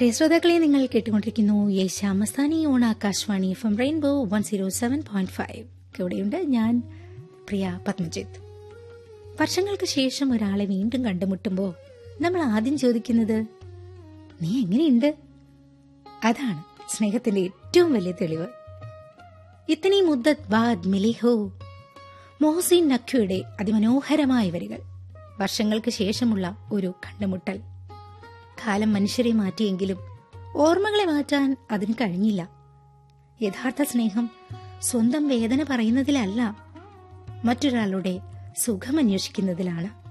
പ്രിയ ശ്രോതാക്കളെ നിങ്ങൾ കേട്ടുകൊണ്ടിരിക്കുന്നു യേശ മസ്താനി on Akashvani from rainbow one zero seven point five ഇവിടെയുണ്ട് ഞാൻ പ്രിയ പത്മജിത്ത് വർഷങ്ങൾക്ക് ശേഷം ഒരാളെ വീണ്ടും കണ്ടുമുട്ടുമ്പോൾ നമ്മൾ ആദ്യം ചോദിക്കുന്നത് നീ എങ്ങനെയുണ്ട് അതാണ് സ്നേഹത്തിന്റെ ഏറ്റവും വലിയ തെളിവ് ഇത്തനി മുദ്ദത് ബാദ് മിലിഹോ മോഹസിൻ നഖ്വയുടെ അതിമനോഹരമായ വരികൾ വർഷങ്ങൾക്ക് ശേഷമുള്ള ഒരു കണ്ടുമുട്ടൽ കാലം മനുഷ്യരെ മാറ്റിയെങ്കിലും ഓർമ്മകളെ മാറ്റാൻ അതിന് കഴിഞ്ഞില്ല യഥാർത്ഥ സ്നേഹം സ്വന്തം വേദന പറയുന്നതിലല്ല മറ്റൊരാളുടെ സുഖമന്വേഷിക്കുന്നതിലാണ്